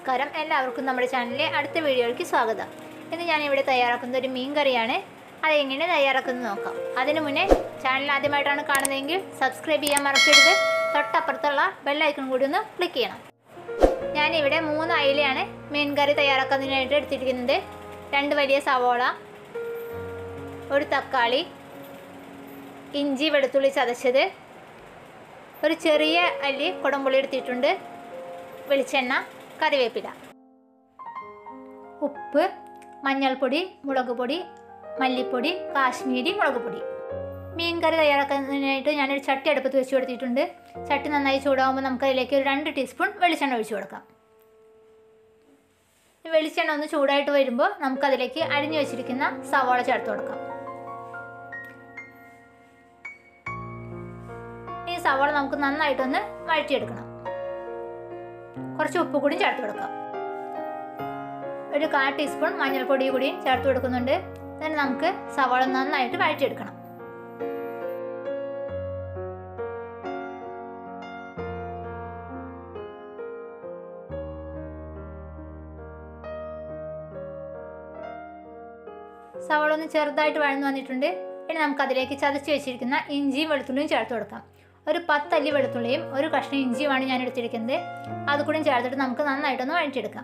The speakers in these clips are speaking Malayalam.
നമസ്കാരം എല്ലാവർക്കും നമ്മുടെ ചാനലിലെ അടുത്ത വീഡിയോയിലേക്ക് സ്വാഗതം ഇന്ന് ഞാൻ ഇവിടെ തയ്യാറാക്കുന്നത് ഒരു മീൻ കറിയാണ് അത് എങ്ങനെ തയ്യാറാക്കുന്നത് നോക്കാം അതിനു മുന്നേ ചാനൽ ആദ്യമായിട്ടാണ് കാണുന്നതെങ്കിൽ സബ്സ്ക്രൈബ് ചെയ്യാൻ മറക്കരുത് തൊട്ടപ്പുറത്തുള്ള ബെല്ലൈക്കൺ കൂടി ഒന്ന് ക്ലിക്ക് ചെയ്യണം ഞാനിവിടെ മൂന്ന് അയിലയാണ് മീൻ കറി തയ്യാറാക്കുന്നതിനായിട്ട് എടുത്തിരിക്കുന്നത് രണ്ട് വലിയ സവോള ഒരു തക്കാളി ഇഞ്ചി വെളുത്തുള്ളി ചതച്ചത് ഒരു ചെറിയ അല്ലി കുടംപുളി എടുത്തിട്ടുണ്ട് വെളിച്ചെണ്ണ കറിവേപ്പില ഉപ്പ് മഞ്ഞൾപ്പൊടി മുളക് പൊടി മല്ലിപ്പൊടി കാശ്മീരി മുളക് പൊടി മീൻ കറി തയ്യാറാക്കുന്നതിനായിട്ട് ഞാനൊരു ചട്ടി അടുപ്പത്ത് വെച്ച് കൊടുത്തിട്ടുണ്ട് ചട്ടി നന്നായി ചൂടാകുമ്പോൾ നമുക്ക് അതിലേക്ക് ഒരു രണ്ട് ടീസ്പൂൺ വെളിച്ചെണ്ണ ഒഴിച്ചു കൊടുക്കാം ഈ വെളിച്ചെണ്ണ ഒന്ന് ചൂടായിട്ട് വരുമ്പോൾ നമുക്കതിലേക്ക് അരിഞ്ഞു വെച്ചിരിക്കുന്ന സവാള ചേർത്ത് കൊടുക്കാം ഈ സവാള നമുക്ക് നന്നായിട്ടൊന്ന് വഴറ്റിയെടുക്കണം കുറച്ച് ഉപ്പ് കൂടി ചേർത്ത് കൊടുക്കാം ഒരു കാൽ ടീസ്പൂൺ മഞ്ഞൾപ്പൊടി കൂടി ചേർത്ത് കൊടുക്കുന്നുണ്ട് എന്നിട്ട് നമുക്ക് സവാള നന്നായിട്ട് വഴറ്റിയെടുക്കണം സവാള ഒന്ന് ചെറുതായിട്ട് വഴന്നു വന്നിട്ടുണ്ട് ഇനി നമുക്ക് അതിലേക്ക് ചതച്ച് വെച്ചിരിക്കുന്ന ഇഞ്ചിയും വെളുത്തുള്ളിയും ചേർത്ത് കൊടുക്കാം ഒരു പത്തല്ലി വെളുത്തുള്ളിയും ഒരു കഷ്ണം ഇഞ്ചിയുമാണ് ഞാൻ എടുത്തിരിക്കുന്നത് അതുകൂടി ചേർത്തിട്ട് നമുക്ക് നന്നായിട്ടൊന്ന് വഴറ്റിയെടുക്കാം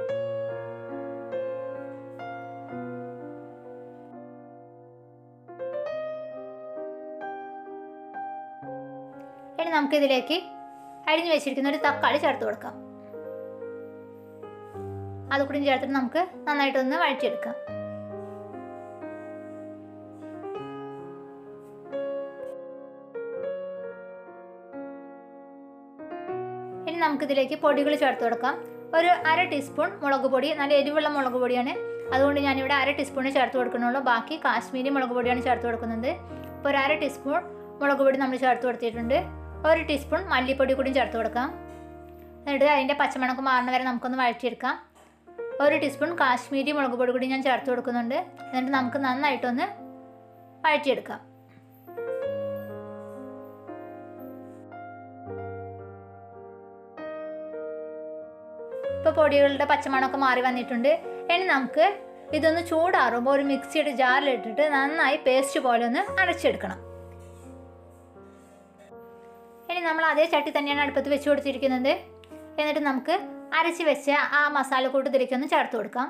ഇനി നമുക്കിതിലേക്ക് അരിഞ്ഞു വെച്ചിരിക്കുന്ന ഒരു തക്കാളി ചേർത്ത് കൊടുക്കാം അതുകൂടി ചേർത്തിട്ട് നമുക്ക് നന്നായിട്ടൊന്ന് വഴറ്റിയെടുക്കാം ഇനി നമുക്കിതിലേക്ക് പൊടികൾ ചേർത്ത് കൊടുക്കാം ഒരു അര ടീസ്പൂൺ മുളക് പൊടി നല്ല എരിവുള്ള മുളക് പൊടിയാണ് അതുകൊണ്ട് ഞാനിവിടെ അര ടീസ്പൂണ് ചേർത്ത് കൊടുക്കുന്നുള്ളൂ ബാക്കി കാശ്മീരി മുളക് പൊടിയാണ് ചേർത്ത് കൊടുക്കുന്നത് ഇപ്പോൾ ഒരു അര ടീസ്പൂൺ മുളക് പൊടി നമ്മൾ ചേർത്ത് കൊടുത്തിട്ടുണ്ട് ഒരു ടീസ്പൂൺ മല്ലിപ്പൊടി കൂടി ചേർത്ത് കൊടുക്കാം എന്നിട്ട് അതിൻ്റെ പച്ചമണക്ക് മാറുന്ന വരെ നമുക്കൊന്ന് വഴറ്റിയെടുക്കാം ഒരു ടീസ്പൂൺ കാശ്മീരി മുളക് പൊടി കൂടി ഞാൻ ചേർത്ത് കൊടുക്കുന്നുണ്ട് എന്നിട്ട് നമുക്ക് നന്നായിട്ടൊന്ന് വഴറ്റിയെടുക്കാം ഇപ്പോൾ പൊടികളുടെ പച്ചമണമൊക്കെ മാറി വന്നിട്ടുണ്ട് ഇനി നമുക്ക് ഇതൊന്ന് ചൂടാറുമ്പോൾ ഒരു മിക്സിയുടെ ജാറിലിട്ടിട്ട് നന്നായി പേസ്റ്റ് പോലെ ഒന്ന് അരച്ചെടുക്കണം ഇനി നമ്മൾ അതേ ചട്ടി തന്നെയാണ് അടുപ്പത്ത് വെച്ച് കൊടുത്തിരിക്കുന്നത് എന്നിട്ട് നമുക്ക് അരച്ച് വെച്ച ആ മസാല കൂട്ടത്തിലേക്ക് ഒന്ന് ചേർത്ത് കൊടുക്കാം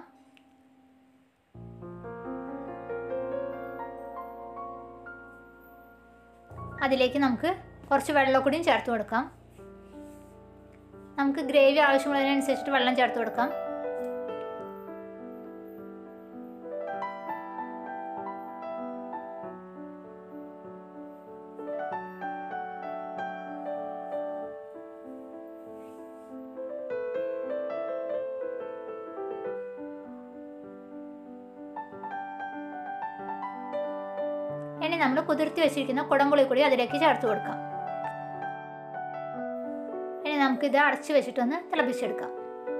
അതിലേക്ക് നമുക്ക് കുറച്ച് വെള്ളം കൂടിയും ചേർത്ത് കൊടുക്കാം നമുക്ക് ഗ്രേവി ആവശ്യമുള്ളതിനനുസരിച്ചിട്ട് വെള്ളം ചേർത്ത് കൊടുക്കാം ഇനി നമ്മൾ കുതിർത്തി വെച്ചിരിക്കുന്ന കുടംപുളി കൂടി അതിലേക്ക് ചേർത്ത് കൊടുക്കാം ഇനി നമുക്കിത് അടച്ചു വെച്ചിട്ടൊന്ന് തിളപ്പിച്ചെടുക്കാം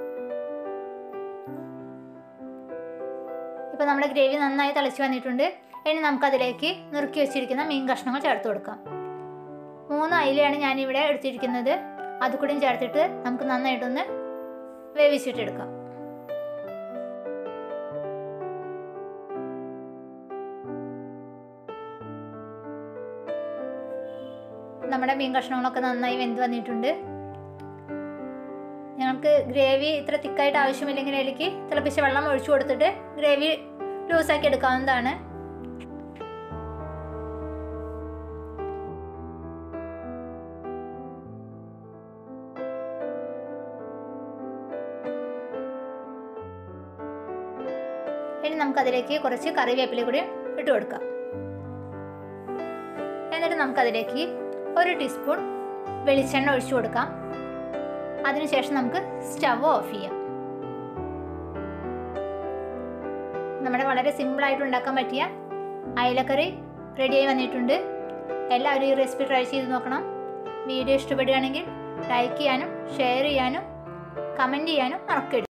ഇപ്പോൾ നമ്മുടെ ഗ്രേവി നന്നായി തിളച്ച് വന്നിട്ടുണ്ട് ഇനി നമുക്കതിലേക്ക് നുറുക്കി വെച്ചിരിക്കുന്ന മീൻ കഷ്ണങ്ങൾ ചേർത്ത് കൊടുക്കാം മൂന്ന് അയിലയാണ് ഞാനിവിടെ എടുത്തിരിക്കുന്നത് അതുകൂടിയും ചേർത്തിട്ട് നമുക്ക് നന്നായിട്ടൊന്ന് വേവിച്ചിട്ടെടുക്കാം നമ്മുടെ മീൻ കഷ്ണങ്ങളൊക്കെ നന്നായി വെന്ത് വന്നിട്ടുണ്ട് ഞങ്ങൾക്ക് ഗ്രേവി ഇത്ര തിക്കായിട്ട് ആവശ്യമില്ലെങ്കിൽ അതിലേക്ക് തിളപ്പിച്ച വെള്ളം ഒഴിച്ചു കൊടുത്തിട്ട് ഗ്രേവി ലൂസാക്കി എടുക്കാവുന്നതാണ് ഇനി നമുക്കതിലേക്ക് കുറച്ച് കറിവേപ്പില കൂടി ഇട്ട് കൊടുക്കാം എന്നിട്ട് നമുക്കതിലേക്ക് ഒരു ടീസ്പൂൺ വെളിച്ചെണ്ണ ഒഴിച്ചു കൊടുക്കാം അതിനുശേഷം നമുക്ക് സ്റ്റവ് ഓഫ് ചെയ്യാം നമ്മുടെ വളരെ സിമ്പിളായിട്ട് ഉണ്ടാക്കാൻ പറ്റിയ അയലക്കറി റെഡിയായി വന്നിട്ടുണ്ട് എല്ലാവരും ഈ റെസിപ്പി ട്രൈ ചെയ്ത് നോക്കണം വീഡിയോ ഇഷ്ടപ്പെടുകയാണെങ്കിൽ ലൈക്ക് ചെയ്യാനും ഷെയർ ചെയ്യാനും കമൻറ്റ് ചെയ്യാനും മറക്കരുത്